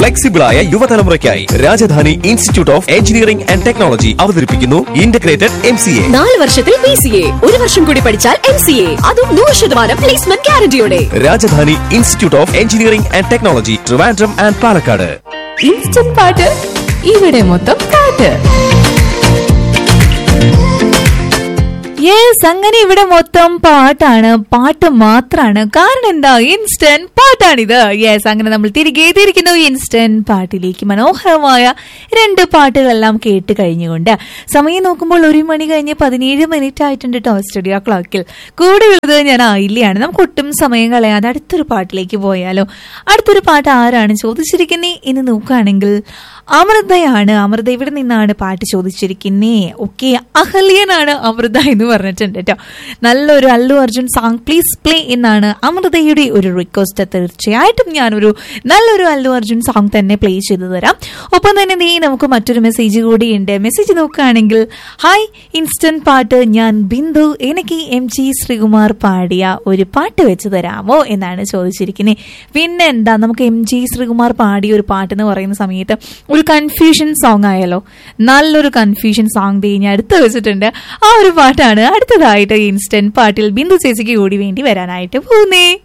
flexible ആയ യുവതലമുറയ്ക്കായി Rajadhani institute of engineering and technology അവതരിപ്പിക്കുന്നു ഇന്റഗ്രേറ്റഡ് എം സി എ നാല് വർഷത്തിൽ പി സി എ ഒരു വർഷം കൂടി പഠിച്ചാൽ എം സി എ അതും നൂറ് ശതമാനം പ്ലേസ്മെന്റ് ഗ്യാരണ്ടിയോടെ Rajadhani institute of engineering and technology Trivandrum and Palakkad instant പാട്ട് ഇവിടെ മൊത്തം പാട്ട് യെസ് അങ്ങനെ ഇവിടെ മൊത്തം പാട്ടാണ് പാട്ട് മാത്രാണ് കാരണം എന്താ ഇൻസ്റ്റന്റ് പാട്ടാണിത് യെസ് അങ്ങനെ നമ്മൾ തിരികെ എത്തിയിരിക്കുന്നു ഇൻസ്റ്റന്റ് പാട്ടിലേക്ക് മനോഹരമായ രണ്ട് പാട്ടുകളെല്ലാം കേട്ട് കഴിഞ്ഞുകൊണ്ട് സമയം നോക്കുമ്പോൾ ഒരു മണി കഴിഞ്ഞ് പതിനേഴ് മിനിറ്റ് ആയിട്ടുണ്ട് കേട്ടോ സ്റ്റുഡിയോ ക്ലോക്കിൽ കൂടെ ഉള്ളത് ഞാൻ ആയില്ലയാണ് നമുക്ക് ഒട്ടും സമയം കളയാതെ അടുത്തൊരു പാട്ടിലേക്ക് പോയാലോ അടുത്തൊരു പാട്ട് ആരാണ് ചോദിച്ചിരിക്കുന്നത് എന്ന് നോക്കുകയാണെങ്കിൽ അമൃതയാണ് അമൃത ഇവിടെ നിന്നാണ് പാട്ട് ചോദിച്ചിരിക്കുന്നേ ഓക്കെ അഹല്യനാണ് അമൃത എന്ന് പറഞ്ഞിട്ടുണ്ട് കേട്ടോ നല്ലൊരു Allu Arjun song please play എന്നാണ് അമൃതയുടെ ഒരു റിക്വസ്റ്റ് തീർച്ചയായിട്ടും ഞാനൊരു നല്ലൊരു അല്ലു അർജുൻ സോങ് തന്നെ പ്ലേ ചെയ്തു തരാം ഒപ്പം തന്നെ നീ നമുക്ക് മറ്റൊരു മെസ്സേജ് കൂടിയുണ്ട് മെസ്സേജ് നോക്കുകയാണെങ്കിൽ ഹായ് ഇൻസ്റ്റന്റ് പാട്ട് ഞാൻ ബിന്ദു എനിക്ക് എം ജി ശ്രീകുമാർ പാടിയ ഒരു പാട്ട് വെച്ച് തരാമോ എന്നാണ് ചോദിച്ചിരിക്കുന്നത് പിന്നെ എന്താ നമുക്ക് എം ജി ശ്രീകുമാർ പാടിയ ഒരു പാട്ട് എന്ന് പറയുന്ന സമയത്ത് ഒരു കൺഫ്യൂഷൻ സോങ് ആയല്ലോ നല്ലൊരു കൺഫ്യൂഷൻ സോങ് ദേ ഞാൻ അടുത്ത് വെച്ചിട്ടുണ്ട് ആ ഒരു പാട്ടാണ് അടുത്തതായിട്ട് ഇൻസ്റ്റന്റ് പാട്ടിൽ ബിന്ദു ചേച്ചിക്ക് കൂടി വേണ്ടി വരാനായിട്ട് പോകുന്നേ